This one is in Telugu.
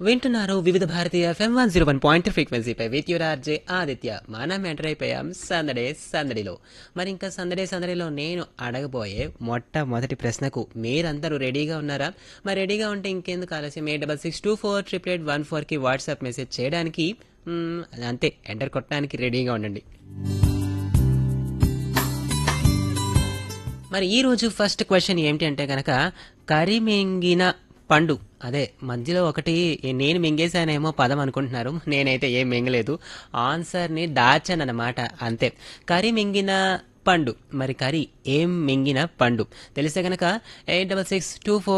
వింటున్నారు Vividh Bharatiya FM one zero one point ఫ్రీక్వెన్సీపై విత్ యువర్ ఆర్జే ఆదిత్య మనం ఎంటర్ అయిపోయాం సందడే సందడిలో మరి ఇంకా సందడే సందడిలో నేను అడగబోయే మొట్టమొదటి ప్రశ్నకు మీరందరూ రెడీగా ఉన్నారా మరి రెడీగా ఉంటే ఇంకెందుకు ఆలస్యం eight double six two four triple eight one ఫోర్కి వాట్సాప్ మెసేజ్ చేయడానికి మ్మ్, అంతే ఎంటర్ కొట్టడానికి రెడీగా ఉండండి మరి ఈ రోజు ఫస్ట్ క్వశ్చన్ ఏమిటి అంటే కనుక కరి మింగిన పండు అదే మధ్యలో ఒకటి నేను మింగేశానేమో పదం అనుకుంటున్నారు నేనైతే ఏం మింగలేదు ఆన్సర్ని దాచాను అనమాట అంతే కరి మింగిన పండు మరి కరి ఏం మింగిన పండు తెలిస్తే కనుక eight double six two four